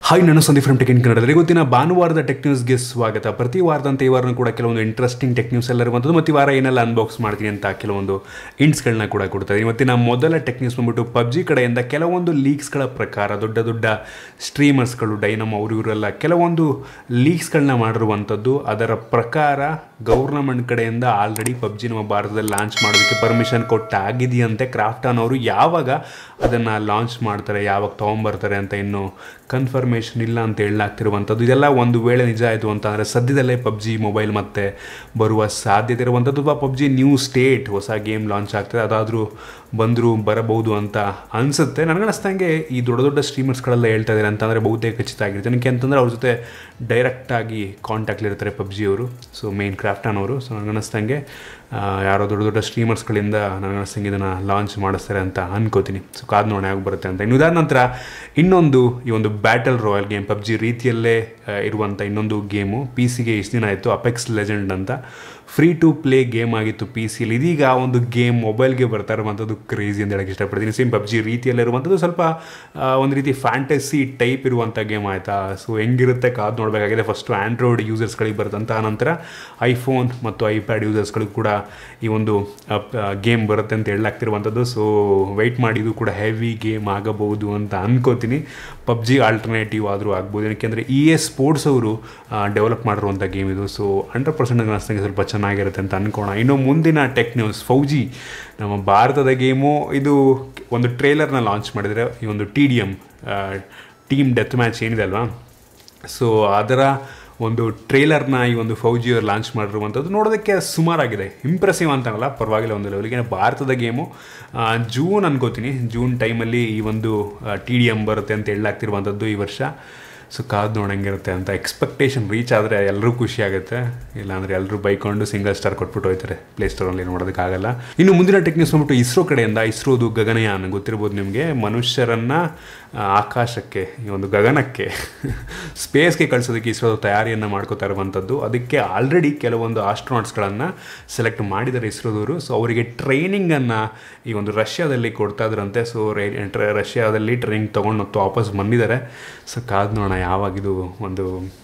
hi ನಾನು Sandeep from tech in Kannada ಇವತ್ತಿನ ಭಾನುವಾರದ ಟೆಕ್ ನ್ಯೂಸ್ಗೆ ಸ್ವಾಗತ ಪ್ರತಿ ವಾರದಂತೆ ಈ ವಾರನೂ ಕೂಡ ಕೆಲವೊಂದು ಇಂಟ್ರೆಸ್ಟಿಂಗ್ ಟೆಕ್ ನ್ಯೂಸ್ ಎಲ್ಲ ಇರುವಂಥದ್ದು ಮತ್ತು ಈ ವಾರ ಏನೆಲ್ಲ ಅನ್ಬಾಕ್ಸ್ ಮಾಡ್ತೀನಿ ಅಂತ ಕೆಲವೊಂದು ಇಂಟ್ಸ್ಗಳನ್ನ ಕೂಡ ಕೊಡ್ತಾರೆ ಇವತ್ತಿನ ಮೊದಲ ಟೆಕ್ ನ್ಯೂಸ್ ಬಂದ್ಬಿಟ್ಟು ಪಬ್ಜಿ ಕಡೆಯಿಂದ ಕೆಲವೊಂದು ಲೀಕ್ಸ್ಗಳ ಪ್ರಕಾರ ದೊಡ್ಡ ದೊಡ್ಡ ಸ್ಟ್ರೀಮರ್ಸ್ಗಳು ಡೈನಮ್ ಅವರು ಇವರೆಲ್ಲ ಕೆಲವೊಂದು ಲೀಕ್ಸ್ಗಳನ್ನ ಮಾಡಿರುವಂಥದ್ದು ಅದರ ಪ್ರಕಾರ ಗೌರ್ನಮೆಂಟ್ ಕಡೆಯಿಂದ ಆಲ್ರೆಡಿ ಪಬ್ಜಿ ನಮ್ಮ ಭಾರತದಲ್ಲಿ ಲಾಂಚ್ ಮಾಡೋದಕ್ಕೆ ಪರ್ಮಿಷನ್ ಕೊಟ್ಟಾಗಿದೆಯಂತೆ ಕ್ರಾಫ್ಟಾನ್ ಅವರು ಯಾವಾಗ ಅದನ್ನು ಲಾಂಚ್ ಮಾಡ್ತಾರೆ ಯಾವಾಗ ತೊಗೊಂಬರ್ತಾರೆ ಅಂತ ಇನ್ನೂ ಕನ್ಫರ್ಮೇಷನ್ ಇಲ್ಲ ಅಂತ ಹೇಳಲಾಗ್ತಿರುವಂಥದ್ದು ಇದೆಲ್ಲ ಒಂದು ವೇಳೆ ನಿಜ ಆಯಿತು ಅಂತಂದರೆ ಸದ್ಯದಲ್ಲೇ ಪಬ್ಜಿ ಮೊಬೈಲ್ ಮತ್ತೆ ಬರುವ ಸಾಧ್ಯತೆ ಇರುವಂಥದ್ದು ಅಥವಾ ಪಬ್ಜಿ ನ್ಯೂ ಸ್ಟೇಟ್ ಹೊಸ ಗೇಮ್ ಲಾಂಚ್ ಆಗ್ತದೆ ಅದಾದರೂ ಬಂದರೂ ಬರಬಹುದು ಅಂತ ಅನಿಸುತ್ತೆ ನನಗನ್ನಿಸ್ದಂಗೆ ಈ ದೊಡ್ಡ ದೊಡ್ಡ ಸ್ಟ್ರೀಮರ್ಸ್ಗಳೆಲ್ಲ ಹೇಳ್ತಾ ಇದ್ದಾರೆ ಅಂತಂದರೆ ಬಹುತೇಕ ಖಚಿತ ಆಗಿರುತ್ತೆ ನನಗೆ ಅಂತಂದರೆ ಅವ್ರ ಜೊತೆ ಡೈರೆಕ್ಟಾಗಿ ಕಾಂಟ್ಯಾಕ್ಟ್ಲಿರ್ತಾರೆ ಪಬ್ಜಿಯವರು ಸೊ ಮೇನ್ ಕ್ರಾಫ್ಟನವರು ಸೊ ನನಗನ್ನಿಸ್ದಂಗೆ ಆ, ಯಾರೋ ದೊಡ್ಡ ದೊಡ್ಡ ಸ್ಟ್ರೀಮರ್ಸ್ಗಳಿಂದ ನನಗನ್ನಿಸ್ದಂಗೆ ಇದನ್ನು ಲಾಂಚ್ ಮಾಡಿಸ್ತಾರೆ ಅಂತ ಅನ್ಕೋತೀನಿ ಸೊ ಕಾದು ನೋಡೋಣ ಆಗಿ ಬರುತ್ತೆ ಅಂತ ಇನ್ನು ಇದಾದ ನಂತರ ಇನ್ನೊಂದು ಈ ಒಂದು ಬ್ಯಾಟಲ್ ರಾಯಲ್ ಗೇಮ್ ಪಬ್ಜಿ ರೀತಿಯಲ್ಲೇ ಆ, ಇರುವಂಥ ಇನ್ನೊಂದು ಗೇಮು ಪಿ ಸಿಗೆ ಇಷ್ಟು ದಿನ ಆಯಿತು ಅಪೆಕ್ಸ್ ಲೆಜೆಂಡ್ ಅಂತ ಫ್ರೀ ಟು ಪ್ಲೇ ಗೇಮ್ ಆಗಿತ್ತು ಪಿ ಸಿಲಿ ಇದೀಗ ಒಂದು ಗೇಮ್ ಮೊಬೈಲ್ಗೆ ಬರ್ತಾ ಇರುವಂಥದ್ದು ಕ್ರೇಜಿ ಅಂತ ಹೇಳಕ್ಕೆ ಇಷ್ಟಪಡ್ತೀನಿ ಸೇಮ್ ಪಬ್ಜಿ ರೀತಿಯಲ್ಲಿರುವಂಥದ್ದು ಸ್ವಲ್ಪ ಆ, ಒಂದು ರೀತಿ ಫ್ಯಾಂಟಸಿ ಟೈಪ್ ಇರುವಂಥ ಗೇಮ್ ಆಯಿತಾ ಸೊ ಹೆಂಗಿರುತ್ತೆ ಕಾದು ನೋಡಬೇಕಾಗಿದೆ ಫಸ್ಟು ಆ್ಯಂಡ್ರಾಯ್ಡ್ ಯೂಸರ್ಸ್ಗಳಿಗೆ ಬರುತ್ತಂತ ಆನಂತರ ಐಫೋನ್ ಮತ್ತು ಐಪ್ಯಾಡ್ ಯೂಸರ್ಸ್ಗಳಿಗೂ ಕೂಡ ಈ ಒಂದು ಗೇಮ್ ಬರುತ್ತೆ ಅಂತ ಹೇಳಲಾಗ್ತಿರುವಂಥದ್ದು ಸೊ ವೆಯ್ಟ್ ಮಾಡಿ ಇದು ಕೂಡ ಹೆವಿ ಗೇಮ್ ಆಗಬಹುದು ಅಂತ ಅನ್ಕೋತೀನಿ ಪಬ್ಜಿ ಆಲ್ಟರ್ನೇಟಿವ್ ಆದರೂ ಆಗ್ಬೋದು ಯಾಕೆಂದರೆ ಇ ಎ ಸ್ಪೋರ್ಟ್ಸ್ ಅವರು ಡೆವಲಪ್ ಮಾಡಿರುವಂಥ ಗೇಮ್ ಇದು ಸೊ ಹಂಡ್ರೆಡ್ ಪರ್ಸೆಂಟ್ ಅನಿಸ್ತಂಗೆ ಸ್ವಲ್ಪ ಚೆನ್ನಾಗಿರುತ್ತೆ ಅಂತ ಅನ್ಕೋಣ ಇನ್ನು ಮುಂದಿನ ಟೆಕ್ ನ್ಯೂಸ್ ಫೌಜಿ ನಮ್ಮ ಭಾರತದ ಗೇಮು ಇದು ಒಂದು ಟ್ರೇಲರ್ನ ಲಾಂಚ್ ಮಾಡಿದರೆ ಈ ಒಂದು T D M team death match ಏನಿದೆ ಅಲ್ವಾ ಸೊ ಅದರ ಒಂದು ಟ್ರೇಲರ್ನ ಈ ಒಂದು ಫೌಜಿಯವರು ಲಾಂಚ್ ಮಾಡಿರುವಂಥದ್ದು ನೋಡೋದಕ್ಕೆ ಸುಮಾರಾಗಿದೆ ಇಂಪ್ರೆಸಿವ್ ಅಂತಲ್ಲ ಪರವಾಗಿಲ್ಲ ಒಂದು ಲೆವೆಲ್ಗೆ ಭಾರತದ ಗೇಮು ಆ, ಜೂನ್ ಅನ್ಕೋತೀನಿ ಜೂನ್ ಟೈಮಲ್ಲಿ ಈ ಒಂದು ಟಿ ಡಿ ಎಮ್ ಬರುತ್ತೆ ಅಂತ ಹೇಳಲಾಗ್ತಿರುವಂಥದ್ದು ಈ ವರ್ಷ ಸೊ ಕಾದು ನೋಡಂಗಿರುತ್ತೆ ಅಂತ ಎಕ್ಸ್ಪೆಕ್ಟೇಷನ್ ರೀಚ್ ಆದರೆ ಎಲ್ಲರೂ ಖುಷಿ ಆಗುತ್ತೆ ಇಲ್ಲಾಂದರೆ ಎಲ್ಲರೂ ಬೈಕೊಂಡು ಸಿಂಗಲ್ ಸ್ಟಾರ್ ಕೊಟ್ಬಿಟ್ಟು ಹೋಯ್ತಾರೆ ಪ್ಲೇಸ್ಟೋರಲ್ಲಿ ನೋಡೋದಕ್ಕಾಗಲ್ಲ ಇನ್ನು ಮುಂದಿನ ಟೆಕ್ನಿಕ್ಸ್ ಬಂದ್ಬಿಟ್ಟು ಇಸ್ರೋ ಕಡೆಯಿಂದ ಇಸ್ರೋದು ಗಗನಯಾನ್ ಗೊತ್ತಿರ್ಬೋದು ನಿಮಗೆ ಮನುಷ್ಯರನ್ನು ಆ, ಆಕಾಶಕ್ಕೆ ಈ ಒಂದು ಗಗನಕ್ಕೆ ಸ್ಪೇಸ್ಗೆ ಕಳಿಸೋದಕ್ಕೆ ಇಸ್ರೋದು ತಯಾರಿಯನ್ನು ಮಾಡ್ಕೋತಾ ಇರುವಂಥದ್ದು ಅದಕ್ಕೆ ಆಲ್ರೆಡಿ ಕೆಲವೊಂದು ಆಸ್ಟ್ರೋನಾಟ್ಸ್ಗಳನ್ನು ಸೆಲೆಕ್ಟ್ ಮಾಡಿದ್ದಾರೆ ಇಸ್ರೋದವರು ಸೊ ಅವರಿಗೆ ಟ್ರೈನಿಂಗನ್ನು ಈ ಒಂದು ರಷ್ಯಾದಲ್ಲಿ ಕೊಡ್ತಾ ಇದ್ರಂತೆ ಸೊ ರಷ್ಯಾದಲ್ಲಿ ಟ್ರೈನಿಂಗ್ ತೊಗೊಂಡು ಮತ್ತು ವಾಪಸ್ ಬಂದಿದ್ದಾರೆ ಸೊ ಕಾದು ನೋಡೋಣ ಯಾವಾಗಿದು ಒಂದು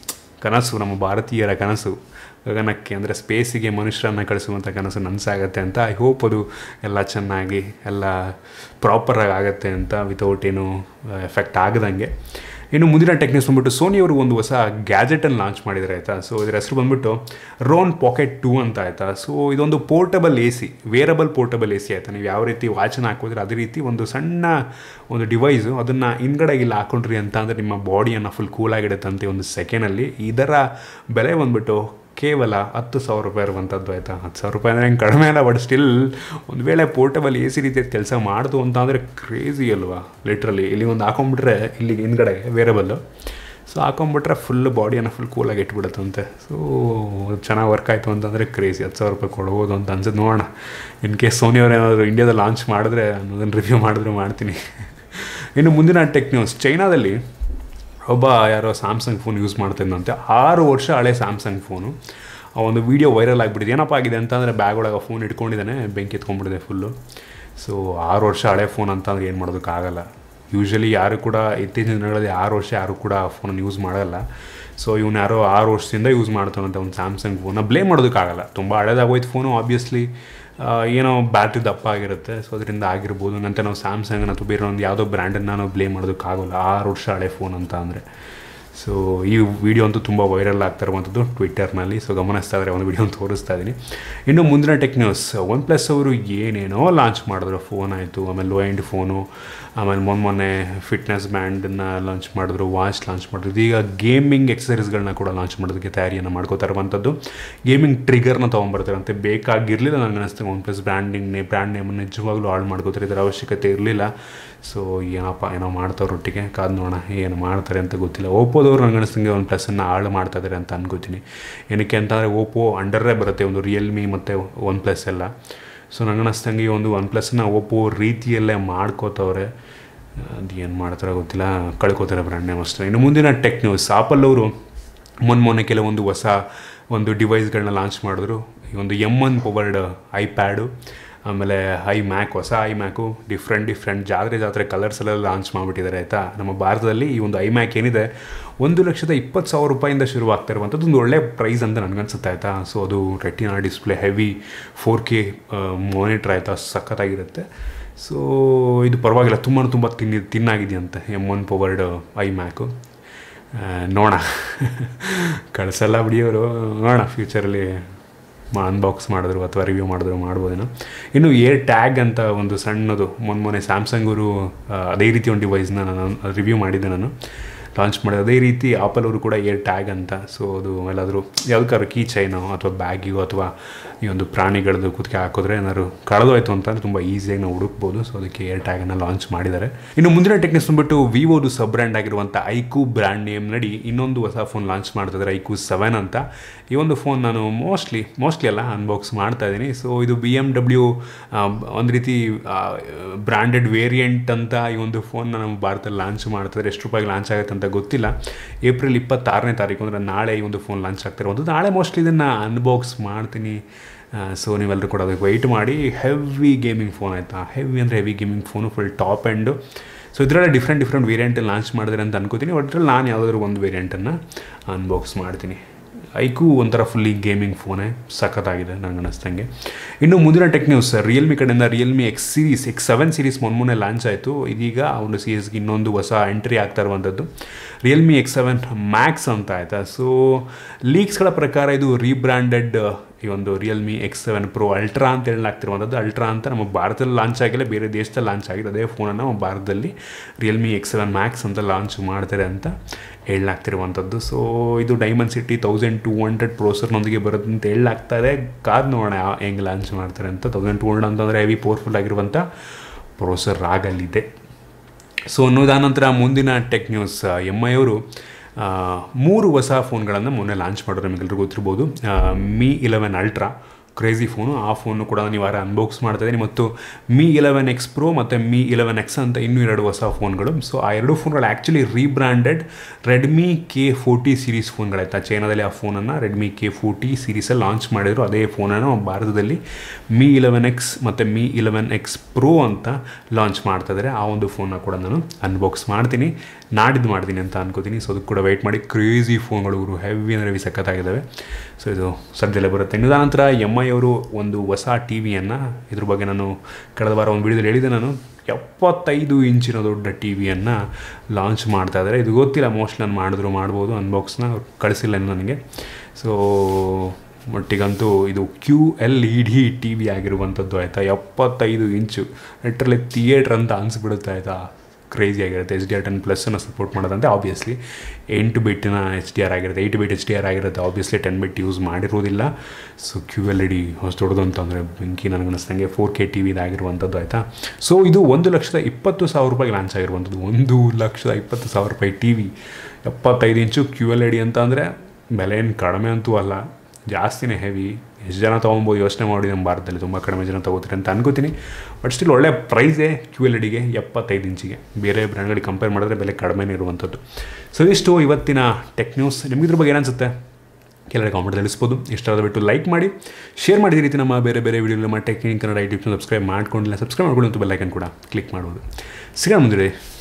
ಕನಸು ನಮ್ಮ ಭಾರತೀಯರ ಕನಸು ಗಗನಕ್ಕೆ ಅಂದರೆ ಸ್ಪೇಸಿಗೆ ಮನುಷ್ಯರನ್ನು ಕಳಿಸುವಂಥ ಕನಸು ನನಸಾಗತ್ತೆ ಅಂತ ಐ ಹೋಪ್ ಅದು ಎಲ್ಲ ಚೆನ್ನಾಗಿ ಎಲ್ಲ ಪ್ರಾಪರಾಗಿ ಆಗುತ್ತೆ ಅಂತ ವಿತೌಟ್ ಏನು ಎಫೆಕ್ಟ್ ಆಗದಂಗೆ ಇನ್ನು ಮುಂದಿನ ಟೆಕ್ನಿಕ್ಸ್ ಬಂದ್ಬಿಟ್ಟು ಸೋನಿ ಅವರು ಒಂದು ಹೊಸ ಗ್ಯಾಜೆಟನ್ನು ಲಾಂಚ್ ಮಾಡಿದ್ದಾರೆ ಆಯಿತಾ ಸೊ ಇದರ ಹೆಸರು ಬಂದ್ಬಿಟ್ಟು ರೋನ್ ಪಾಕೆಟ್ ಟೂ ಅಂತ ಆಯಿತಾ ಸೊ ಇದೊಂದು portable A C wearable portable A C ಆಯಿತಾ ನೀವು ಯಾವ ರೀತಿ ವಾಚನ ಹಾಕೋದ್ರೆ ಅದೇ ರೀತಿ ಒಂದು ಸಣ್ಣ ಒಂದು ಡಿವೈಸು ಅದನ್ನು ಹಿಂದ್ಗಡೆ ಇಲ್ಲಿ ಹಾಕೊಂಡ್ರಿ ಅಂತ ಅಂದರೆ ನಿಮ್ಮ ಬಾಡಿಯನ್ನು ಫುಲ್ ಕೂಲಾಗಿಡುತ್ತಂತೆ ಒಂದು ಸೆಕೆಂಡಲ್ಲಿ ಇದರ ಬೆಲೆ ಬಂದ್ಬಿಟ್ಟು ಕೇವಲ ಹತ್ತು ಸಾವಿರ ರೂಪಾಯಿ ಇರುವಂಥದ್ದು ಆಯಿತಾ ಹತ್ತು ಸಾವಿರ ರೂಪಾಯಿ ಅಂದರೆ ಹೆಂಗೆ ಕಡಿಮೆ ಅಲ್ಲ ಬಟ್ ಸ್ಟಿಲ್ ಒಂದು ವೇಳೆ ಪೋರ್ಟಬಲ್ ಎ ಸಿ ರೀತಿಯ ಕೆಲಸ ಮಾಡ್ತು ಅಂತ ಅಂದರೆ ಕ್ರೇಜಿ ಅಲ್ವಾ ಲಿಟ್ರಲಿ ಇಲ್ಲಿ ಒಂದು ಹಾಕೊಂಡ್ಬಿಟ್ರೆ ಇಲ್ಲಿ ಹಿಂದ್ಗಡೆ ವೇರಬಲ್ಲು ಸೊ ಹಾಕೊಂಡ್ಬಿಟ್ರೆ ಫುಲ್ ಬಾಡಿಯನ್ನು ಫುಲ್ ಕೂಲಾಗಿ ಇಟ್ಬಿಡುತ್ತಂತೆ ಸೊ ಚೆನ್ನಾಗಿ ವರ್ಕ್ ಆಯಿತು ಅಂತಂದರೆ ಕ್ರೇಜಿ ಹತ್ತು ಸಾವಿರ ರೂಪಾಯಿ ಕೊಡ್ಬೋದು ಅಂತ ಅನ್ಸುತ್ತೆ ನೋಡೋಣ ಇನ್ ಕೇಸ್ ಸೋನಿಯವ್ರು ಏನಾದರೂ ಇಂಡಿಯಾದಲ್ಲಿ ಲಾಂಚ್ ಮಾಡಿದ್ರೆ ಅದನ್ನು ರಿವ್ಯೂ ಮಾಡಿದ್ರೆ ಮಾಡ್ತೀನಿ ಇನ್ನು ಮುಂದಿನ ಟೆಕ್ ನ್ಯೂಸ್ ಚೈನಾದಲ್ಲಿ ಒಬ್ಬ ಯಾರೋ ಸ್ಯಾಮ್ಸಂಗ್ ಫೋನ್ ಯೂಸ್ ಮಾಡ್ತಾ ಇದ್ದಂತೆ ಆರು ವರ್ಷ ಹಳೆ ಸ್ಯಾಮ್ಸಂಗ್ ಫೋನು ಆ ಒಂದು ವೀಡಿಯೋ ವೈರಲ್ ಆಗಿಬಿಟ್ಟಿದೆ ಏನಪ್ಪ ಆಗಿದೆ ಅಂತಂದರೆ ಬ್ಯಾಗ್ ಒಳಗೆ ಫೋನ್ ಇಟ್ಕೊಂಡಿದ್ದಾನೆ ಬೆಂಕಿ ಎತ್ಕೊಂಡ್ಬಿಟ್ಟಿದೆ ಫುಲ್ಲು ಸೊ ಆರು ವರ್ಷ ಹಳೆ ಫೋನ್ ಅಂತಂದ್ರೆ ಏನು ಮಾಡೋದಕ್ಕಾಗಲ್ಲ ಯೂಶ್ವಲಿ ಯಾರು ಕೂಡ ಇತ್ತೀಚಿನ ದಿನಗಳಲ್ಲಿ ಆರು ವರ್ಷ ಯಾರು ಕೂಡ ಫೋನನ್ನು ಯೂಸ್ ಮಾಡಲ್ಲ ಸೊ ಇವನು ಯಾರೋ ಆರು ವರ್ಷದಿಂದ ಯೂಸ್ ಮಾಡ್ತಾನಂತೆ ಒಂದು ಸ್ಯಾಮ್ಸಂಗ್ ಫೋನ ಬ್ಲೇಮ್ ಮಾಡೋದಕ್ಕಾಗಲ್ಲ ತುಂಬ ಹಳೇದಾಗೋಯ್ತು ಫೋನು ಆಬ್ವಿಯಸ್ಲಿ ಏನೋ ಬ್ಯಾಟ್ರಿ ದಪ್ಪ ಆಗಿರುತ್ತೆ ಸೊ ಅದರಿಂದ ಆಗಿರ್ಬೋದು ಅಂತ ನಾವು ಸ್ಯಾಮ್ಸಂಗ್ ಅಥವಾ ಬೇರೆ ಒಂದು ಯಾವುದೋ ಬ್ರ್ಯಾಂಡನ್ನು ನಾವು ಬ್ಲೇಮ್ ಮಾಡೋದಕ್ಕಾಗಲ್ಲ ಆರು ವರ್ಷ ಹಳೆ ಫೋನ್ ಅಂತ ಅಂದರೆ ಸೊ ಈ ವಿಡಿಯೋ ಅಂತೂ ತುಂಬ ವೈರಲ್ ಆಗ್ತಾ ಇರುವಂಥದ್ದು ಟ್ವಿಟ್ಟರ್ನಲ್ಲಿ ಸೊ ಗಮನಿಸ್ತಾ ಇದ್ದಾರೆ ಒಂದು ವಿಡಿಯೋ ತೋರಿಸ್ತಾ ಇದ್ದೀನಿ ಇನ್ನು ಮುಂದಿನ ಟೆಕ್ ನ್ಯೂಸ್ ಒನ್ ಪ್ಲಸ್ ಅವರು ಏನೇನೋ ಲಾಂಚ್ ಮಾಡಿದ್ರು ಫೋನ್ ಆಯಿತು ಆಮೇಲೆ ಲೋ ಎಂಡ್ ಫೋನು ಆಮೇಲೆ ಮೊನ್ನೆ ಮೊನ್ನೆ ಫಿಟ್ನೆಸ್ ಬ್ಯಾಂಡನ್ನು ಲಾಂಚ್ ಮಾಡಿದ್ರು ವಾಚ್ ಲಾಂಚ್ ಮಾಡಿದ್ರು ಈಗ ಗೇಮಿಂಗ್ ಎಕ್ಸಸರೀಸ್ಗಳನ್ನ ಕೂಡ ಲಾಂಚ್ ಮಾಡೋದಕ್ಕೆ ತಯಾರಿಯನ್ನು ಮಾಡ್ಕೋತಾ ಇರುವಂಥದ್ದು ಗೇಮಿಂಗ್ ಟ್ರಿಗರ್ನ ತೊಗೊಂಬರ್ತಾರಂತೆ ಬೇಕಾಗಿರಲಿಲ್ಲ ನನಗೆ ಅನಿಸ್ತಂಗೆ ಒನ್ ಪ್ಲಸ್ ಬ್ರ್ಯಾಂಡಿಂಗ್ ನೇ ಬ್ರ್ಯಾಂಡ್ ನೇಮನ್ನು ನಿಜವಾಗ್ಲೂ ಹಾಳು ಮಾಡ್ಕೋತಾರೆ ಇದರ ಅವಶ್ಯಕತೆ ಇರಲಿಲ್ಲ ಸೊ ಏನಪ್ಪ ಏನೋ ಮಾಡ್ತಾವ್ರ ಒಟ್ಟಿಗೆ ಕಾದು ನೋಡೋಣ ಏನು ಮಾಡ್ತಾರೆ ಅಂತ ಗೊತ್ತಿಲ್ಲ ಓಪೋದವ್ರು ನನಗೆ ಅನಿಸ್ತಂಗೆ ಒಂದು ಪ್ಲಸ್ಸನ್ನು ಹಾಳು ಮಾಡ್ತಾ ಇದ್ದಾರೆ ಅಂತ ಅನ್ಕೋತೀನಿ ಏನಕ್ಕೆ ಅಂತಂದರೆ ಓಪೋ ಅಂಡರೇ ಬರುತ್ತೆ ಒಂದು ರಿಯಲ್ಮಿ ಮತ್ತು ಒನ್ ಪ್ಲಸ್ ಎಲ್ಲ ಸೊ ನನಗೆ ಅನಿಸ್ತಂಗೆ ಈ ಒಂದು ಒನ್ ಪ್ಲಸ್ನ ಓಪೋ ರೀತಿಯಲ್ಲೇ ಮಾಡ್ಕೋತವ್ರೆ ಅದು ಏನು ಮಾಡ್ತಾರೋ ಗೊತ್ತಿಲ್ಲ ಕಳ್ಕೊತಾರೆ ಬ್ರ್ಯಾಂಡ್ ನೇಮ್ ಅಷ್ಟೇ ಇನ್ನು ಮುಂದಿನ ಟೆಕ್ ನ್ಯೂಸ್ ಆಪಲ್ ಅವರು ಮೊನ್ನೆ ಮೊನ್ನೆ ಕೆಲವೊಂದು ಹೊಸ ಒಂದು ಡಿವೈಸ್ಗಳನ್ನ ಲಾಂಚ್ ಮಾಡಿದ್ರು ಈ ಒಂದು ಎಮ್ ಒನ್ ಪವರ್ಡ್ ಐಪ್ಯಾಡು ಆಮೇಲೆ ಐ ಮ್ಯಾಕ್ ಹೊಸ ಐ ಮ್ಯಾಕು ಡಿಫ್ರೆಂಟ್ ಡಿಫ್ರೆಂಟ್ ಜಾತ್ರೆ ಜಾತ್ರೆ ಕಲರ್ಸ್ ಎಲ್ಲ ಲಾಂಚ್ ಮಾಡಿಬಿಟ್ಟಿದ್ದಾರೆ ಆಯಿತಾ ನಮ್ಮ ಭಾರತದಲ್ಲಿ ಈ ಒಂದು ಐ ಮ್ಯಾಕ್ ಏನಿದೆ ಒಂದು ಲಕ್ಷದ ಇಪ್ಪತ್ತು ಸಾವಿರ ರೂಪಾಯಿಂದ ಶುರುವಾಗ್ತಾ ಇರುವಂಥದ್ದು ಒಂದು ಒಳ್ಳೆ ಪ್ರೈಸ್ ಅಂತ ನನಗನ್ಸುತ್ತೆ ಆಯಿತಾ ಸೊ ಅದು retina display heavy four K monitor ಆಯಿತಾ ಸಖತ್ತಾಗಿರುತ್ತೆ ಸೊ ಇದು ಪರವಾಗಿಲ್ಲ ತುಂಬ ತುಂಬ ತಿನ್ನಿ ತಿನ್ನಾಗಿದೆಯಂತೆ M one powered iMac ನೋಡೋಣ ಕಳಿಸಲ್ಲ ಬಿಡಿಯೋರು ನೋಡೋಣ ಫ್ಯೂಚರಲ್ಲಿ ಅನ್ಬಾಕ್ಸ್ ಮಾಡಿದ್ರು ಅಥವಾ ರಿವ್ಯೂ ಮಾಡಿದ್ರು ಮಾಡ್ಬೋದೇನೋ ಇನ್ನು ಏರ್ ಟ್ಯಾಗ್ ಅಂತ ಒಂದು ಸಣ್ಣದು ಮೊನ್ನೆ ಮೊನ್ನೆ ಸ್ಯಾಮ್ಸಂಗವರು ಅದೇ ರೀತಿ ಒಂದು ಡಿವೈಸ್ನ ನಾನು ರಿವ್ಯೂ ಮಾಡಿದ್ದೆ ನಾನು ಲಾಂಚ್ ಮಾಡಿದೆ ಅದೇ ರೀತಿ ಆಪಲ್ ಅವರು ಕೂಡ ಏರ್ ಟ್ಯಾಗ್ ಅಂತ ಸೊ ಅದು ಎಲ್ಲಾದರೂ ಯಾವ್ದಕ್ಕಾದ್ರು ಕೀ ಚೈನೋ ಅಥವಾ ಬ್ಯಾಗಿಗೋ ಅಥವಾ ಈ ಒಂದು ಪ್ರಾಣಿಗಳದ್ದು ಕುತ್ತಿಗೆ ಹಾಕಿದ್ರೆ ಏನಾದ್ರು ಕಳೆದೋಯ್ತು ಅಂತಂದ್ರೆ ತುಂಬ ಈಸಿಯಾಗಿ ನಾವು ಹುಡುಕ್ಬೋದು ಸೊ ಅದಕ್ಕೆ ಏರ್ ಟ್ಯಾಗನ್ನು ಲಾಂಚ್ ಮಾಡಿದ್ದಾರೆ ಇನ್ನು ಮುಂದಿನ ಟೆಕ್ನಿಕ್ಸ್ ಬಂದ್ಬಿಟ್ಟು ವಿವೋದು ಸಬ್ ಬ್ರ್ಯಾಂಡ್ ಆಗಿರುವಂಥ ಐಕು ಬ್ರ್ಯಾಂಡ್ ನೇಮ್ ನಡಿ ಇನ್ನೊಂದು ಹೊಸ ಫೋನ್ ಲಾಂಚ್ ಮಾಡ್ತಿದ್ದಾರೆ ಐಕು ಸೆವೆನ್ ಅಂತ ಈ ಒಂದು ಫೋನ್ ನಾನು ಮೋಸ್ಟ್ಲಿ ಮೋಸ್ಟ್ಲಿ ಅಲ್ಲ ಅನ್ಬಾಕ್ಸ್ ಮಾಡ್ತಾ ಇದ್ದೀನಿ ಸೊ ಇದು ಬಿ ಎಮ್ ಡಬ್ಲ್ಯೂ ಒಂದು ರೀತಿ ಬ್ರ್ಯಾಂಡೆಡ್ ವೇರಿಯಂಟ್ ಅಂತ ಈ ಒಂದು ಫೋನ್ ನಮ್ಮ ಭಾರತದಲ್ಲಿ ಲಾಂಚ್ ಮಾಡ್ತಾರೆ ಎಷ್ಟು ರೂಪಾಯಿಗೆ ಲಾಂಚ್ ಆಗುತ್ತೆ ಅಂತ ಗೊತ್ತಿಲ್ಲ ಏಪ್ರಿಲ್ ಇಪ್ಪತ್ತಾರನೇ ತಾರೀಕು ಅಂದರೆ ನಾಳೆ ಈ ಒಂದು ಫೋನ್ ಲಾಂಚ್ ಆಗ್ತಿರುವಂಥದ್ದು ನಾಳೆ ಮೋಸ್ಟ್ಲಿ ಇದನ್ನು ಅನ್ಬಾಕ್ಸ್ ಮಾಡ್ತೀನಿ ಸೊ ನೀವೆಲ್ಲರೂ ಕೂಡ ಅದಕ್ಕೆ ವೆಯ್ಟ್ ಮಾಡಿ ಹೆವಿ ಗೇಮಿಂಗ್ ಫೋನ್ ಆಯಿತಾ ಹೆವಿ ಅಂದರೆ heavy gaming phone full top and so ಇದರಲ್ಲಿ ಡಿಫ್ರೆಂಟ್ ಡಿಫ್ರೆಂಟ್ ವೇರಿಯಂಟಲ್ಲಿ ಲಾಂಚ್ ಮಾಡಿದ್ರೆ ಅಂತ ಅನ್ಕೋತೀನಿ ಒಟ್ಟರಲ್ಲಿ ನಾನು ಯಾವುದಾದ್ರು ಒಂದು ವೇರಿಯಂಟನ್ನು ಅನ್ಬಾಕ್ಸ್ ಮಾಡ್ತೀನಿ ಐಕು ಒಂಥರ ಫುಲ್ಲಿ ಗೇಮಿಂಗ್ ಫೋನೇ ಸಖತ್ತಾಗಿದೆ ನನಗೆ ಅನ್ನಿಸ್ದಂಗೆ ಇನ್ನು ಮುಂದಿನ ಟೆಕ್ ನ್ಯೂಸ್ ರಿಯಲ್ಮಿ ಕಡೆಯಿಂದ Realme X series X seven series ಮೊನ್ನೆ ಲಾಂಚ್ ಆಯಿತು ಇದೀಗ ಆ ಒಂದು ಸೀರೀಸ್ಗೆ ಇನ್ನೊಂದು ಹೊಸ ಎಂಟ್ರಿ ಆಗ್ತಾ ಇರುವಂಥದ್ದು ರಿಯಲ್ಮಿ ಎಕ್ಸ್ ಸೆವೆನ್ ಮ್ಯಾಕ್ಸ್ ಅಂತ ಆಯಿತಾ ಸೊ ಲೀಕ್ಸ್ಗಳ ಪ್ರಕಾರ ಇದು ರೀಬ್ರ್ಯಾಂಡೆಡ್ ಈ ಒಂದು Realme X seven pro ultra ಅಂತ ಹೇಳಲಾಗ್ತಿರುವಂಥದ್ದು ಅಲ್ಟ್ರಾ ಅಂತ ನಮ್ಮ ಭಾರತದಲ್ಲಿ ಲಾಂಚ್ ಆಗಿಲ್ಲ ಬೇರೆ ದೇಶದಲ್ಲಿ ಲಾಂಚ್ ಆಗಿದೆ ಅದೇ ಫೋನನ್ನು ನಮ್ಮ ಭಾರತದಲ್ಲಿ ರಿಯಲ್ಮಿ ಎಕ್ಸ್ ಸೆವೆನ್ ಮ್ಯಾಕ್ಸ್ ಅಂತ ಲಾಂಚ್ ಮಾಡ್ತಾರೆ ಅಂತ ಹೇಳಲಾಗ್ತಿರುವಂಥದ್ದು ಸೊ ಇದು Dimensity thousand two hundred ಪ್ರೋಸರ್ನೊಂದಿಗೆ ಬರುತ್ತೆ ಅಂತ ಹೇಳಲಾಗ್ತಾ ಇದೆ ಕಾದ್ ನೋಡೋಣ ಹೆಂಗೆ ಲಾಂಚ್ ಮಾಡ್ತಾರೆ ಅಂತ ತೌಸಂಡ್ ಟೂ ಹಂಡ್ರೆಡ್ ಅಂತಂದರೆ ಹೆವಿ ಪವರ್ಫುಲ್ ಆಗಿರುವಂಥ ಪ್ರೋಸರ್ ಆಗಲಿದೆ ಸೊ ಅನ್ನೋದಾನಂತರ ಮುಂದಿನ ಟೆಕ್ ನ್ಯೂಸ್ ಎಮ್ ಐ ಅವರು ಮೂರು ಹೊಸ ಫೋನ್ಗಳನ್ನು ಮೊನ್ನೆ ಲಾಂಚ್ ಮಾಡೋರು ನಿಮಗೆಲ್ಲರಿಗೂ ಗೊತ್ತಿರ್ಬೋದು Mi eleven ultra crazy phone ಆ ಫೋನು ಕೂಡ ನೀವು ವಾರ ಅನ್ಬಾಕ್ಸ್ ಮಾಡ್ತಾ ಇದ್ದೀನಿ ಮತ್ತು ಮಿ ಇಲೆವೆನ್ ಎಕ್ಸ್ ಪ್ರೋ ಮತ್ತು ಮಿ ಇಲೆವೆನ್ ಎಕ್ಸ್ ಅಂತ ಇನ್ನೂ ಎರಡು ಹೊಸ ಫೋನ್ಗಳು ಸೊ ಆ ಎರಡು ಫೋನ್ಗಳು actually rebranded Redmi K forty series ಫೋನ್ಗಳಾಯ್ತಾ ಚೈನಾದಲ್ಲಿ ಆ ಫೋನನ್ನು ರೆಡ್ಮಿ ಕೆ ಫೋರ್ಟಿ ಸೀರೀಸಲ್ಲಿ ಲಾಂಚ್ ಮಾಡಿದರು ಅದೇ ಫೋನನ್ನು ಭಾರತದಲ್ಲಿ ಮಿ ಇಲೆವೆನ್ ಎಕ್ಸ್ ಮತ್ತು ಮಿ ಇಲೆವೆನ್ ಎಕ್ಸ್ ಪ್ರೋ ಅಂತ ಲಾಂಚ್ ಮಾಡ್ತಾ ಇದ್ದಾರೆ ಆ ಒಂದು ಫೋನ್ನ ಕೂಡ ನಾನು ಅನ್ಬಾಕ್ಸ್ ಮಾಡ್ತೀನಿ ನಾಡಿದ್ದು ಮಾಡ್ತೀನಿ ಅಂತ ಅನ್ಕೋತೀನಿ ಸೊ ಅದಕ್ಕೆ ಕೂಡ ವೆಯ್ಟ್ ಮಾಡಿ ಕ್ರೇಜಿ ಫೋನ್ಗಳು ಇವರು ಹೆವಿ ಅಂದರೆ ಹೆವಿ ಸಖತ್ತಾಗಿದ್ದಾವೆ ಸೊ ಇದು ಸದ್ಯದಲ್ಲೇ ಬರುತ್ತೆ ಇನ್ನು ನಂತರ ಎಮ್ ಐ ಅವರು ಒಂದು ಹೊಸ ಟಿ ವಿಯನ್ನು ಇದ್ರ ಬಗ್ಗೆ ನಾನು ಕಳೆದ ವಾರ ಒಂದು ವಿಡಿಯೋದಲ್ಲಿ ಹೇಳಿದೆ ನಾನು ಎಪ್ಪತ್ತೈದು ಇಂಚಿನ ದೊಡ್ಡ ಟಿ ವಿಯನ್ನು ಲಾಂಚ್ ಮಾಡ್ತಾ ಇದ್ದಾರೆ ಇದು ಗೊತ್ತಿಲ್ಲ ಮೋಸ್ಟ್ ನಾನು ಮಾಡಿದ್ರು ಮಾಡ್ಬೋದು ಅನ್ಬಾಕ್ಸ್ನ ಕಳಿಸಿಲ್ಲ ಇನ್ನು ನನಗೆ ಸೊ ಒಟ್ಟಿಗಂತೂ ಇದು Q L E D T V ಆಗಿರುವಂಥದ್ದು ಆಯಿತಾ ಎಪ್ಪತ್ತೈದು ಇಂಚು ಲಿಟ್ರಲಿ ಥಿಯೇಟ್ರ್ ಅಂತ ಅನಿಸ್ಬಿಡುತ್ತೆ ಆಯಿತಾ ಕ್ರೇಜಿ ಆಗಿರುತ್ತೆ ಎಚ್ ಡಿ ಆರ್ ಟೆನ್ ಪ್ಲಸ್ಸನ್ನು ಸಪೋರ್ಟ್ ಮಾಡೋದಂತೆ ಆಬ್ವಿಯಸ್ಲಿ ಎಂಟು ಬಿಟ್ಟಿನ ಎಚ್ ಡಿ ಆರ್ ಆಗಿರುತ್ತೆ eight bit H D R ಆಗಿರುತ್ತೆ ಆಬ್ವಿಯಸ್ಲಿ ಟೆನ್ ಬಿಟ್ ಯೂಸ್ ಮಾಡಿರೋದಿಲ್ಲ so Q L E D ಅಷ್ಟು ದೊಡ್ಡದು ಅಂತಂದರೆ ಬೆಂಕಿ ನನಗೆ ಅನ್ನಿಸ್ದಂಗೆ ಫೋರ್ ಕೆ ಟಿ ವಿದಾಗಿರುವಂಥದ್ದು ಆಯಿತಾ ಸೊ ಇದು ಒಂದು ಲಕ್ಷದ ಇಪ್ಪತ್ತು ಸಾವಿರ ರೂಪಾಯಿಗೆ ಲಾಂಚ್ ಆಗಿರುವಂಥದ್ದು ಒಂದು ಲಕ್ಷದ ಇಪ್ಪತ್ತು ಸಾವಿರ ರೂಪಾಯಿ ಟಿ ವಿ ಎಪ್ಪತ್ತೈದು ಇಂಚು ಕ್ಯೂ ಎಲ್ ಇ ಡಿ ಅಂತ ಅಂದರೆ ಬೆಲೆ ಏನು ಕಡಿಮೆ ಅಂತೂ ಅಲ್ಲ ಜಾಸ್ತಿನೇ ಹೆವಿ ಎಷ್ಟು ಜನ ತೊಗೊಬೋದು ಯೋಚನೆ ಮಾಡಿ ನಮ್ಮ ಭಾರತದಲ್ಲಿ ತುಂಬ ಕಡಿಮೆ ಜನ ತೊಗೋತಾರೆ ಅಂತ ಅನ್ಕೋತೀನಿ ಬಟ್ ಸ್ಟಿಲ್ ಒಳ್ಳೆ ಪ್ರೈಸೇ ಕ್ಯೂ ಎಲ್ ಡಿಗೆ ಎಪ್ಪತ್ತೈದು ಇಂಚಿಗೆ ಬೇರೆ ಬ್ರ್ಯಾಂಡ್ಗಳಿಗೆ ಕಂಪೇರ್ ಮಾಡಿದ್ರೆ ಬೆಲೆ ಕಡಿಮೆನೇ ಇರುವಂಥದ್ದು ಸೊ ಇಷ್ಟು ಇವತ್ತಿನ ಟೆಕ್ ನ್ಯೂಸ್ ನಿಮ್ಗೆ ಇದ್ರ ಬಗ್ಗೆ ಏನನ್ಸುತ್ತೆ ಕೆಲವರಿಗೆ ಕಾಮೆಂಟ್ ತಿಳಿಸ್ಬೋದು ಇಷ್ಟ ಬಿಟ್ಟು ಲೈಕ್ ಮಾಡಿ ಶೇರ್ ಮಾಡಿದ ರೀತಿ ನಮ್ಮ ಬೇರೆ ಬೇರೆ ವೀಡಿಯೋ ನಮ್ಮ ಟೆಕ್ನಿಕ್ ಕನ್ನಡ ಯೂಟ್ಯೂಬ್ನ ಸಬ್ಸ್ಕ್ರೈಬ್ ಮಾಡ್ಕೊಂಡಿಲ್ಲ ಸಬ್ಸ್ಕ್ರೈಬ್ ಮಾಡ್ಕೊಂಡು ಅಂತ ಬೆಲ್ಲೈಕನ್ ಕೂಡ ಕ್ಲಿಕ್ ಮಾಡ್ಬೋದು ಸಿಗೋಣ ಮುಂದೆ